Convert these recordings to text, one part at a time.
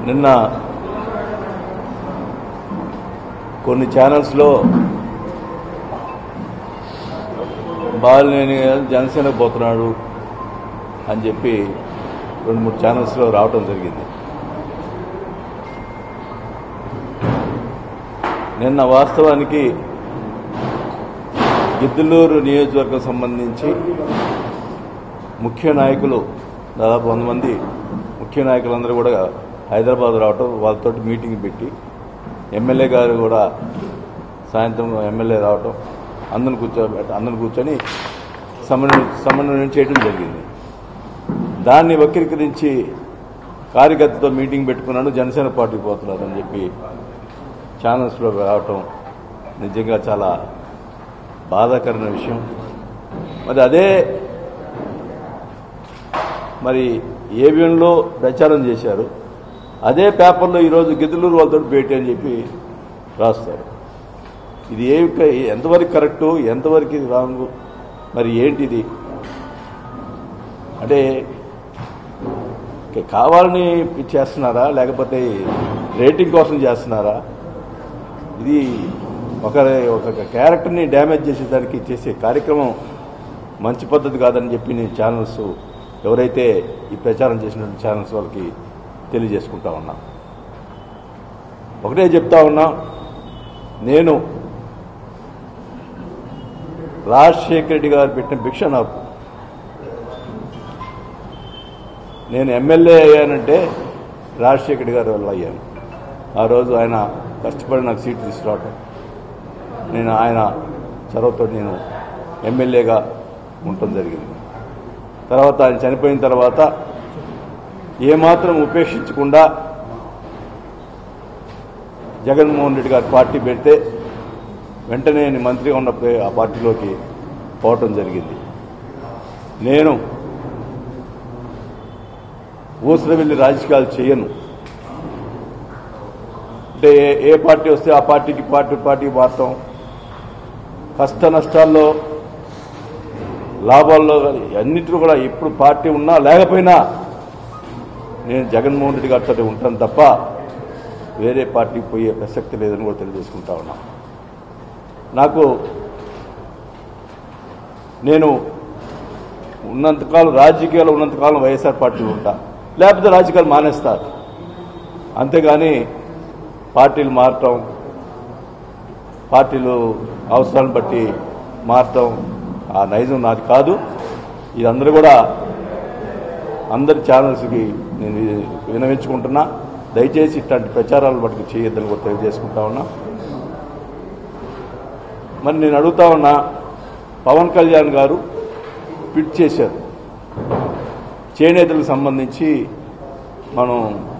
నిన్న కొన్ని ఛానల్స్లో బాలినేని జనసేనకు పోతున్నాడు అని చెప్పి రెండు మూడు ఛానల్స్లో రావటం జరిగింది నిన్న వాస్తవానికి గిద్దలూరు నియోజకవర్గం సంబంధించి ముఖ్య నాయకులు దాదాపు వంద మంది ముఖ్య నాయకులందరూ కూడా హైదరాబాద్ రావటం వాళ్ళతో మీటింగ్ పెట్టి ఎమ్మెల్యే గారు కూడా సాయంత్రం ఎమ్మెల్యే రావటం అందరిని కూర్చోబెట్ట అందరిని కూర్చొని సమన్వయం సమన్వయం చేయడం జరిగింది దాన్ని వక్రీకరించి కార్యకర్తతో మీటింగ్ పెట్టుకున్నాను జనసేన పార్టీకి పోతున్నాను అని చెప్పి ఛానల్స్లో రావటం నిజంగా చాలా బాధాకరమైన విషయం మరి అదే మరి ఏబిఎన్లో ప్రచారం చేశారు అదే పేపర్లో ఈరోజు గిద్దలూరు వాళ్ళతో భేటీ అని చెప్పి రాస్తారు ఇది ఏ ఎంతవరకు కరెక్టు ఎంతవరకు ఇది రాంగు మరి ఏంటిది అంటే కావాలని చేస్తున్నారా లేకపోతే రేటింగ్ కోసం చేస్తున్నారా ఇది ఒక ఒక క్యారెక్టర్ని డ్యామేజ్ చేసేదానికి చేసే కార్యక్రమం మంచి పద్ధతి కాదని చెప్పి నేను ఛానల్స్ ఎవరైతే ఈ ప్రచారం చేసినటువంటి ఛానల్స్ వాళ్ళకి తెలియజేసుకుంటా ఉన్నా ఒకటే చెప్తా ఉన్నా నేను రాజశేఖర రెడ్డి గారు పెట్టిన భిక్ష నాకు నేను ఎమ్మెల్యే అయ్యానంటే రాజశేఖర రెడ్డి గారి వల్ల అయ్యాను ఆ రోజు ఆయన కష్టపడి నాకు సీట్ తీసుకురావటం నేను ఆయన చొరవతో నేను ఎమ్మెల్యేగా ఉండటం జరిగింది తర్వాత ఆయన చనిపోయిన తర్వాత ఏమాత్రం ఉపేక్షించకుండా జగన్మోహన్ రెడ్డి గారి పార్టీ పెడితే వెంటనే నేను మంత్రిగా ఉన్నప్పుడే ఆ పార్టీలోకి పోవటం జరిగింది నేను ఊసర వెళ్ళి రాజకీయాలు చేయను అంటే ఏ- ఏ పార్టీ వస్తే ఆ పార్టీకి పార్టీ పార్టీ మారుతాం కష్ట నష్టాల్లో లాభాల్లో కానీ అన్నింటిలో కూడా ఎప్పుడు పార్టీ ఉన్నా లేకపోయినా నేను జగన్మోహన్ రెడ్డి గారితో ఉంటాను తప్ప వేరే పార్టీకి పోయే ప్రసక్తి లేదని కూడా తెలియజేసుకుంటా ఉన్నా నాకు నేను ఉన్నంతకాలం రాజకీయాలు ఉన్నంతకాలం వైఎస్ఆర్ పార్టీలో ఉంటా లేకపోతే రాజకీయాలు మానేస్తారు అంతేగాని పార్టీలు మారటం పార్టీలు అవసరాన్ని బట్టి మారటం ఆ నైజం నాది కాదు ఇది అందరూ కూడా అందరి ఛానల్స్కి నేను ఇది వినవించుకుంటున్నా దయచేసి ఇట్లాంటి ప్రచారాలు బట్టి చేయొద్దని కూడా తెలియజేసుకుంటా ఉన్నా మరి నేను అడుగుతా ఉన్నా పవన్ కళ్యాణ్ గారు ట్వీట్ చేశారు చేనేతలకు సంబంధించి మనం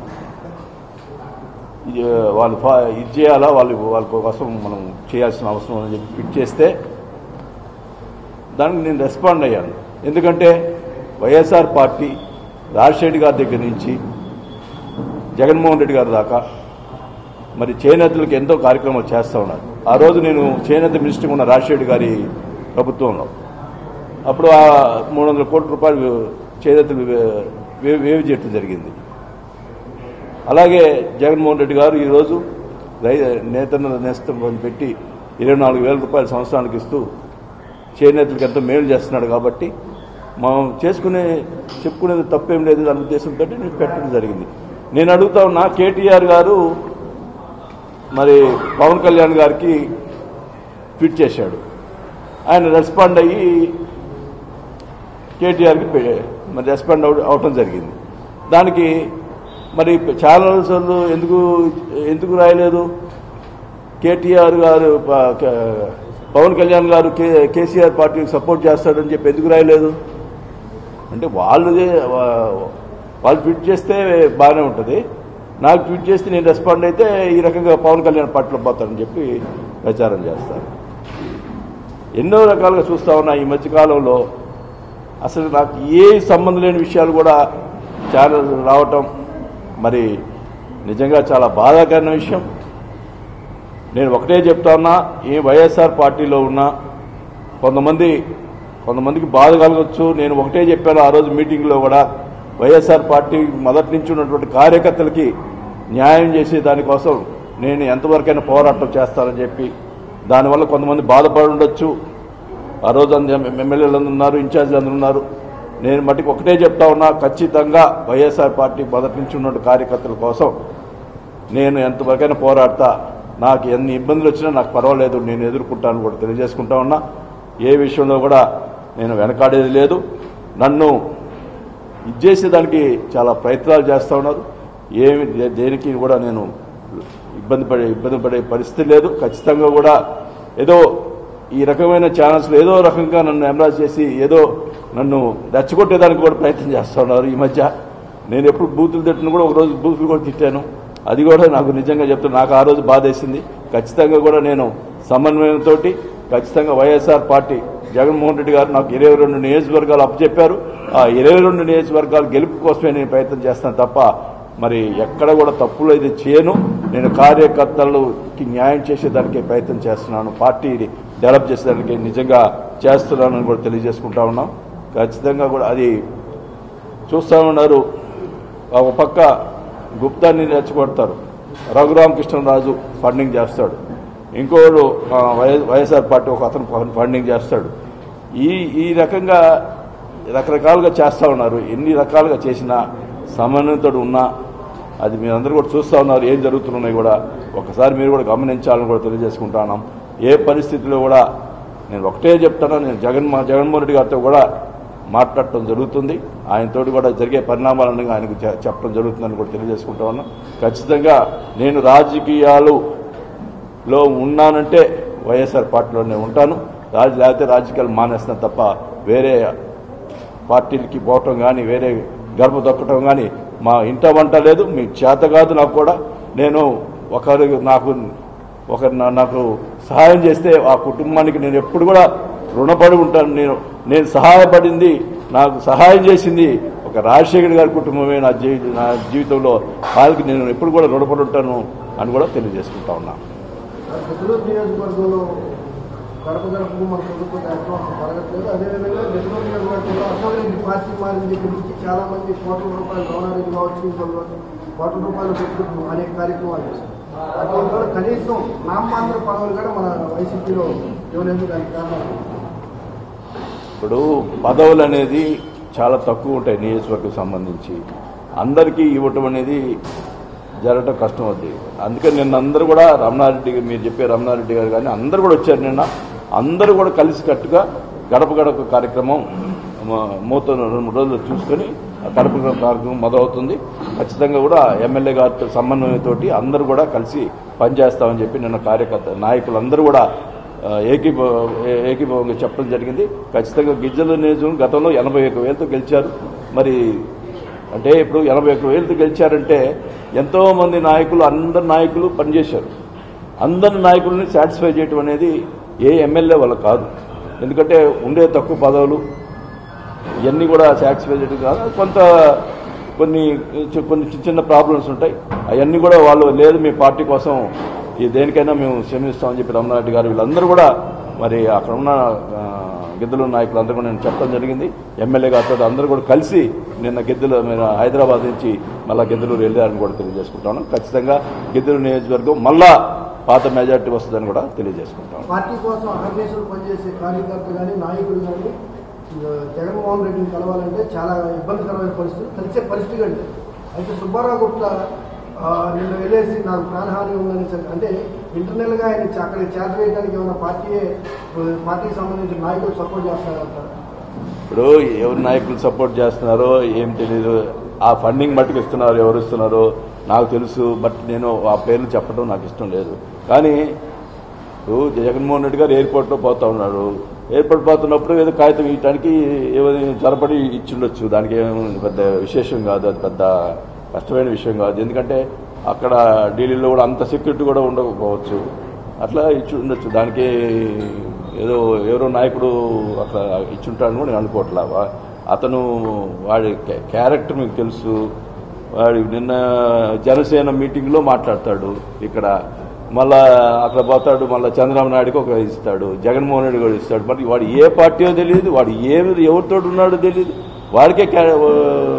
ఇది, వాళ్ళు ఫా- ఇది చేయాలా వాళ్ళు వాళ్ళ కోసం మనం చేయాల్సిన అవసరం అని చెప్పి ట్వీట్ చేస్తే దానికి నేను రెస్పాండ్ అయ్యాను ఎందుకంటే వైఎస్ఆర్ పార్టీ రాజశేఖర్ గారి దగ్గర నుంచి జగన్మోహన్ రెడ్డి గారి దాకా మరి చేనేతలకు ఎంతో కార్యక్రమాలు చేస్తూ ఉన్నారు ఆ రోజు నేను చేనేత మినిస్టర్ ఉన్న రాజశేఖర్ గారి ప్రభుత్వంలో అప్పుడు ఆ మూడు వందల కోట్ల రూపాయలు చేనేతలు వే- వే- వేవి చేయడం జరిగింది అలాగే జగన్మోహన్ రెడ్డి గారు ఈరోజు రై నేతన్న నేస్తం అని పెట్టి ఇరవై నాలుగు వేల రూపాయలు సంవత్సరానికి ఇస్తూ చేనేతలకు ఎంతో మేలు చేస్తున్నాడు కాబట్టి మనం చేసుకునే చెప్పుకునేది తప్పేం లేదు దాని ఉద్దేశంతో నేను పెట్టడం జరిగింది నేను అడుగుతా ఉన్నా కేటీఆర్ గారు మరి పవన్ కళ్యాణ్ గారికి ట్వీట్ చేశాడు ఆయన రెస్పాండ్ అయ్యి కేటీఆర్కి పె- మరి రెస్పాండ్ అవ అవటం జరిగింది దానికి మరి ఛానల్స్ వాళ్ళు ఎందుకు ఎందుకు రాయలేదు కేటీఆర్ గారు ప- క- పవన్ కళ్యాణ్ గారు కే కేసీఆర్ పార్టీకి సపోర్ట్ చేస్తాడని చెప్పి ఎందుకు రాయలేదు అంటే వాళ్ళు వాళ్ళు ట్వీట్ చేస్తే బాగానే ఉంటుంది నాకు ట్వీట్ చేస్తే నేను రెస్పాండ్ అయితే ఈ రకంగా పవన్ కళ్యాణ్ పార్టీలో పోతానని చెప్పి ప్రచారం చేస్తారు ఎన్నో రకాలుగా చూస్తా ఉన్నా ఈ మధ్యకాలంలో అసలు నాకు ఏ సంబంధం లేని విషయాలు కూడా ఛానల్ రావటం మరి నిజంగా చాలా బాధాకరమైన విషయం నేను ఒకటే చెప్తా ఉన్నా ఈ వైఎస్ఆర్ పార్టీలో ఉన్న కొంతమంది కొంతమందికి బాధ కలగచ్చు నేను ఒకటే చెప్పాను ఆ రోజు మీటింగ్లో కూడా వైఎస్ఆర్ పార్టీ మొదటి నుంచి ఉన్నటువంటి కార్యకర్తలకి న్యాయం చేసి దానికోసం నేను ఎంతవరకైనా పోరాటం చేస్తానని చెప్పి దానివల్ల కొంతమంది బాధపడి ఉండొచ్చు ఆ రోజు అందరూ ఎమ్మెల్యేలు అందరూ ఉన్నారు ఇన్ఛార్జీలు అందరూ ఉన్నారు నేను మటుకు ఒకటే చెప్తా ఉన్నా ఖచ్చితంగా వైఎస్ఆర్ పార్టీ మొదటి నుంచి ఉన్న కార్యకర్తల కోసం నేను ఎంతవరకైనా పోరాడతా నాకు ఎన్ని ఇబ్బందులు వచ్చినా నాకు పర్వాలేదు నేను ఎదుర్కొంటాను కూడా తెలియజేసుకుంటా ఉన్నా ఏ విషయంలో కూడా నేను వెనకాడేది లేదు నన్ను ఇది చేసేదానికి చాలా ప్రయత్నాలు చేస్తూ ఉన్నారు ఏమి దే- దేనికి కూడా నేను ఇబ్బంది పడే ఇబ్బంది పడే పరిస్థితి లేదు ఖచ్చితంగా కూడా ఏదో ఈ రకమైన ఛానల్స్లో ఏదో రకంగా నన్ను ఎమరాజ్ చేసి ఏదో నన్ను రెచ్చగొట్టేదానికి కూడా ప్రయత్నం చేస్తూ ఉన్నారు ఈ మధ్య నేను ఎప్పుడు బూతులు తిట్టిన కూడా ఒక రోజు బూతులు కూడా తిట్టాను అది కూడా నాకు నిజంగా చెప్తాను నాకు ఆ రోజు బాధేసింది ఖచ్చితంగా కూడా నేను సమన్వయంతో ఖచ్చితంగా వైఎస్ఆర్ పార్టీ జగన్మోహన్ రెడ్డి గారు నాకు ఇరవై రెండు నియోజకవర్గాలు అప్పచెప్పారు ఆ ఇరవై రెండు నియోజకవర్గాలు గెలుపు కోసమే నేను ప్రయత్నం చేస్తాను తప్ప మరి ఎక్కడ కూడా తప్పులు అయితే చేయను నేను కార్యకర్తలకి న్యాయం చేసేదానికి ప్రయత్నం చేస్తున్నాను పార్టీని డెవలప్ చేసేదానికి నిజంగా చేస్తున్నానని కూడా తెలియజేసుకుంటా ఉన్నాం ఖచ్చితంగా కూడా అది చూస్తూ ఉన్నారు ఒక పక్క గుప్తాన్ని రెచ్చగొడతారు రఘురామకృష్ణరాజు ఫండింగ్ చేస్తాడు ఇంకోడు ఆ, వై- వైఎస్ఆర్ పార్టీ ఒక అతను ఫ- ఫండింగ్ చేస్తాడు ఈ ఈ రకంగా రకరకాలుగా చేస్తూ ఉన్నారు ఎన్ని రకాలుగా చేసినా సమన్వయంతో ఉన్నా అది మీరందరూ కూడా చూస్తూ ఉన్నారు ఏం జరుగుతున్నాయి కూడా ఒకసారి మీరు కూడా గమనించాలని కూడా తెలియజేసుకుంటున్నాం ఏ పరిస్థితిలో కూడా నేను ఒకటే చెప్తాను నేను జగన్ జగన్మోహన్ రెడ్డి గారితో కూడా మాట్లాడటం జరుగుతుంది ఆయనతోటి కూడా జరిగే పరిణామాలను ఆయనకు చె- చెప్పడం జరుగుతుందని కూడా తెలియజేసుకుంటా ఉన్నాం ఖచ్చితంగా నేను రాజకీయాలులో ఉన్నానంటే వైఎస్ఆర్ పార్టీలోనే ఉంటాను రాజ లేకపోతే రాజకీయాలు మానేస్తాను తప్ప వేరే పార్టీలకి పోవటం కానీ వేరే గర్భ దొక్కటం కానీ మా ఇంట వంట లేదు మీ చేత కాదు నాకు కూడా నేను ఒకరు నాకు ఒకరు నా- నాకు సహాయం చేస్తే ఆ కుటుంబానికి నేను ఎప్పుడు కూడా రుణపడి ఉంటాను నేను నేను సహాయపడింది నాకు సహాయం చేసింది ఒక రాజశేఖర్ గారి కుటుంబమే నా జీ నా జీవితంలో వాళ్ళకి నేను ఎప్పుడు కూడా రుణపడి ఉంటాను అని కూడా తెలియజేసుకుంటా ఉన్నాను నెల్లూరు నియోజకవర్గంలో గడప గడపకు మన ప్రభుత్వ కార్యక్రమం జరగట్లేదు అదేవిధంగా నెల్లూరు నియోజకవర్గంలో అసోసియేషన్ పార్టీ మారిన దగ్గర నుంచి చాలా మంది కోట్ల రూపాయలు గవర్నమెంట్ కావచ్చు ఇంకొకరు కోట్ల రూపాయలు పెట్టుకుంటూ అనేక కార్యక్రమాలు చేస్తారు అటువంటి వాళ్ళు కనీసం నామాంధ్ర పదవులు కూడా మన వైసీపీలో ఇవ్వలేదు దానికి కారణం ఇప్పుడు పదవులు అనేది చాలా తక్కువ ఉంటాయి నియోజకవర్గం సంబంధించి అందరికీ ఇవ్వటం అనేది జరగటం కష్టం అవుద్ది అందుకని నిన్న అందరూ కూడా రమణారెడ్డి గారు- మీరు చెప్పే రమణారెడ్డి గారు కానీ అందరూ కూడా వచ్చారు నిన్న అందరూ కూడా కలిసి కట్టుగా గడప గడప కార్యక్రమం మ- మూత రెండు మూడు రోజులు చూసుకొని ఆ గడప గడప కార్యక్రమం మొదలవుతుంది ఖచ్చితంగా కూడా ఎమ్మెల్యే గారితో సమన్వయంతో అందరూ కూడా కలిసి పనిచేస్తామని చెప్పి నిన్న కార్యకర్త నాయకులందరూ కూడా ఆ, ఏకీభ ఏ- ఏకీభవంగా చెప్పడం జరిగింది ఖచ్చితంగా గిజ్జల నియోజకవర్గం గతంలో ఎనభై ఒక్క వేలతో గెలిచారు మరి అంటే ఇప్పుడు ఎనభై ఒక్క వేలతో గెలిచారంటే ఎంతో మంది నాయకులు అందరు నాయకులు పనిచేశారు అందరి నాయకుల్ని సాటిస్ఫై చేయడం అనేది ఏ ఎమ్మెల్యే వల్ల కాదు ఎందుకంటే ఉండే తక్కువ పదవులు ఇవన్నీ కూడా సాటిస్ఫై చేయడం కాదు కొంత కొన్ని చి- కొన్ని చిన్న చిన్న ప్రాబ్లమ్స్ ఉంటాయి అవన్నీ కూడా వాళ్ళు లేదు మీ పార్టీ కోసం ఈ దేనికైనా మేము శ్రమిస్తామని చెప్పి రమణారెడ్డి గారు వీళ్ళందరూ కూడా మరి అక్కడ ఉన్న ఆ, గిద్దలు నాయకులు అందరూ కూడా నేను చెప్పడం జరిగింది ఎమ్మెల్యే గారితో అందరూ కూడా కలిసి నిన్న గిద్దలు మీరు హైదరాబాద్ నుంచి మళ్ళా గిద్దలూరు వెళ్ళారని కూడా తెలియజేసుకుంటాను ఖచ్చితంగా గిద్దలూరు నియోజకవర్గం మళ్ళా పాత మెజార్టీ వస్తుందని కూడా తెలియజేసుకుంటాను పార్టీ కోసం ఆర్గనైజేషన్ పనిచేసే కార్యకర్త కానీ నాయకులు కానీ ఆ, జగన్మోహన్ రెడ్డిని కలవాలంటే చాలా ఇబ్బందికరమైన పరిస్థితి కలిసే పరిస్థితి అండి అయితే సుబ్బారావు గుప్తా ఆ, నిన్న వెళ్ళేసి నాకు ప్రాణహాని ఉందని చెప్పి అంటే ఇంటర్నల్ గా ఆయన చ- అక్కడ చేత వేయడానికి ఏమైనా పార్టీ పార్టీకి సంబంధించిన నాయకులు సపోర్ట్ చేస్తారంటారు ఇప్పుడు ఎవరు నాయకులు సపోర్ట్ చేస్తున్నారో ఏం తెలియదు ఆ ఫండింగ్ మట్టుకు ఇస్తున్నారు ఎవరు ఇస్తున్నారో నాకు తెలుసు బట్ నేను ఆ పేర్లు చెప్పడం నాకు ఇష్టం లేదు కానీ ఇప్పుడు జగన్మోహన్ రెడ్డి గారు ఎయిర్పోర్ట్లో పోతా ఉన్నాడు ఎయిర్పోర్ట్ పోతున్నప్పుడు ఏదో కాగితం ఇవ్వడానికి ఏదో త్వరపడి ఇచ్చిండొచ్చు దానికి ఏం పెద్ద విశేషం కాదు అది పెద్ద కష్టమైన విషయం కాదు ఎందుకంటే అక్కడ ఢిల్లీలో కూడా అంత సెక్యూరిటీ కూడా ఉండకపోవచ్చు అట్లా ఇచ్చి ఉండొచ్చు దానికి ఏదో ఎవరో నాయకుడు అట్లా ఇచ్చుంటాడని కూడా నేను అనుకోవట్లా వా- అతను వాడి క్యా- క్యారెక్టర్ మీకు తెలుసు వాడి నిన్న జనసేన మీటింగ్లో మాట్లాడతాడు ఇక్కడ మళ్ళా అక్కడ పోతాడు మళ్ళీ చంద్రబాబు నాయుడుకి ఒక ఇస్తాడు జగన్మోహన్ రెడ్డి కూడా ఇస్తాడు మరి వాడు ఏ పార్టీయో తెలియదు వాడు ఏ ఎవరితో ఉన్నాడో తెలియదు వాడికే క్యా-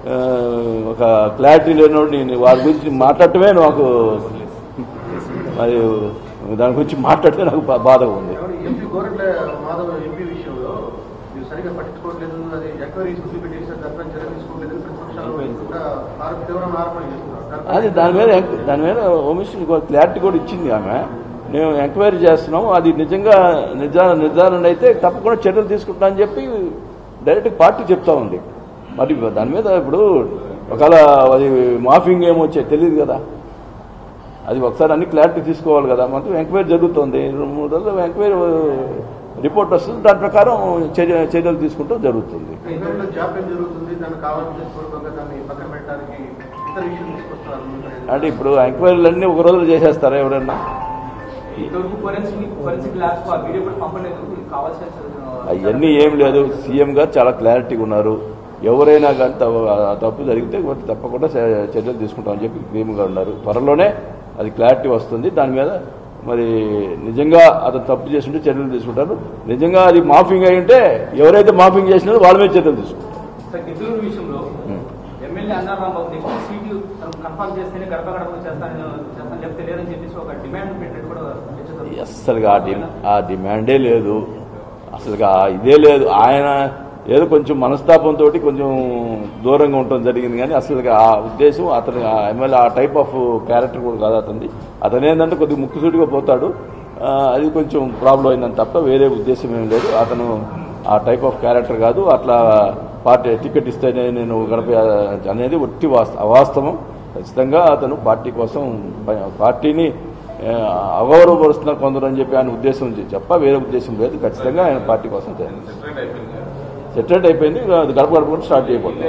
ఆ, ఒక క్లారిటీ లేనోడు నేను వాడి గురించి మాట్లాడటమే నాకు మరి దాని గురించి మాట్లాడితే నాకు బా- బాధగా ఉంది ఎవరు ఎంపీ గోరెట్ల మాధవ్ ఎంపీ విషయంలో మీరు సరిగ్గా పట్టించుకోవట్లేదు అది ఎంక్వైరీ స్కూల్ పెట్టేసారు దానిపై చర్య తీసుకోవట్లేదు ప్రతిపక్షాలు కూడా ఆరోప తీవ్రమైన ఆరోపణ చేస్తున్నారు అది దాని మీద ఎంక్- దాని మీద ఓమిషన్ క్లారిటీ కూడా ఇచ్చింది ఆమె మేము ఎంక్వైరీ చేస్తున్నాం అది నిజంగా నిజా నిర్ధారణ అయితే తప్పకుండా చర్యలు తీసుకుంటా అని చెప్పి డైరెక్ట్ పార్టీ చెప్తా ఉంది మరి దాని మీద ఇప్పుడు ఒకవేళ అది మాఫింగ్ ఏమో వచ్చే తెలియదు కదా అది ఒకసారి అన్ని క్లారిటీ తీసుకోవాలి కదా మొత్తం ఎంక్వైరీ జరుగుతుంది రెండు మూడు రోజులు ఎంక్వైరీ రిపోర్ట్ వస్తుంది దాని ప్రకారం చర్య చర్యలు తీసుకుంటూ జరుగుతుంది ఎంక్వైరీలో జాప్యం జరుగుతుంది దాన్ని కావాలని చేసుకోవడం దాన్ని పక్కన పెట్టడానికి ఇతర విషయం తీసుకొస్తున్నారు అంటే ఇప్పుడు ఎంక్వైరీలు అన్నీ ఒక రోజులో చేసేస్తారా ఎవరన్నా ఇంతవరకు ఫోరెన్సిక్ ఫోరెన్సిక్ ల్యాబ్స్ ఆ వీడియో కూడా పంపలేదు కావాల్సిన అవన్నీ ఏం లేదు సీఎం గారు చాలా క్లారిటీగా ఉన్నారు ఎవరైనా కానీ తప్పు- ఆ తప్పు జరిగితే వాటి తప్పకుండా చ- చర్యలు తీసుకుంటామని చెప్పి క్లీమ్గా ఉన్నారు త్వరలోనే అది క్లారిటీ వస్తుంది దాని మీద మరి నిజంగా అతను తప్పు చేస్తుంటే చర్యలు తీసుకుంటారు నిజంగా అది మాఫింగ్ అయి ఉంటే ఎవరైతే మాఫింగ్ చేసినారో వాళ్ళ మీద చర్యలు తీసుకుంటారు సార్ గిద్దలూరు విషయంలో ఉం. ఎమ్మెల్యే అన్నారు రాంబాబు నెక్స్ట్ సీటు కన్ఫర్మ్ చేస్తేనే గడప గడప చేస్తాను చేస్తాను చెప్తే లేదని చెప్పేసి ఒక డిమాండ్ పెట్టినట్టు కూడా చర్చ అస్సలుగా ఆ డి- ఆ డిమాండే లేదు అసలుగా ఆ ఇదే లేదు ఆయన ఏదో కొంచెం మనస్తాపంతో కొంచెం దూరంగా ఉండటం జరిగింది కానీ అసలుగా ఆ ఉద్దేశం అతను ఆ ఎమ్మెల్యే ఆ టైప్ ఆఫ్ క్యారెక్టర్ కూడా కాదు అతనిది అతను ఏంటంటే కొద్దిగా ముక్కుసూటిగా పోతాడు ఆ, అది కొంచెం ప్రాబ్లం అయిందని తప్ప వేరే ఉద్దేశం ఏం లేదు అతను ఆ టైప్ ఆఫ్ క్యారెక్టర్ కాదు అట్లా పార్టీ టికెట్ ఇస్తేనే నేను గడప అనేది ఒట్టి వాస్త అవాస్తవం ఖచ్చితంగా అతను పార్టీ కోసం ప- పార్టీని ఆ, అగౌరవపరుస్తున్న కొందరు అని చెప్పి ఆయన ఉద్దేశం ఉంది తప్ప వేరే ఉద్దేశం లేదు ఖచ్చితంగా ఆయన పార్టీ కోసం సెటరేట్ అయిపోయింది ఇక అది గడప గడప కూడా స్టార్ట్ చేయబోతుంది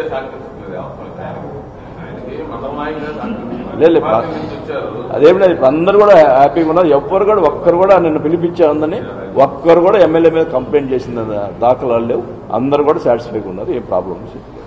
లేదు, లేదు, పా- అదేం లేదు ఇప్పుడు అందరూ కూడా హ్యాపీగా ఉన్నారు ఎవ్వరు కూడా ఒక్కరు కూడా నిన్ను పిలిపించారని ఒక్కరు కూడా ఎమ్మెల్యే మీద కంప్లైంట్ చేసిన దాఖలాలు లేవు అందరూ కూడా సాటిస్ఫైగా ఉన్నారు ఏం ప్రాబ్లమ్స్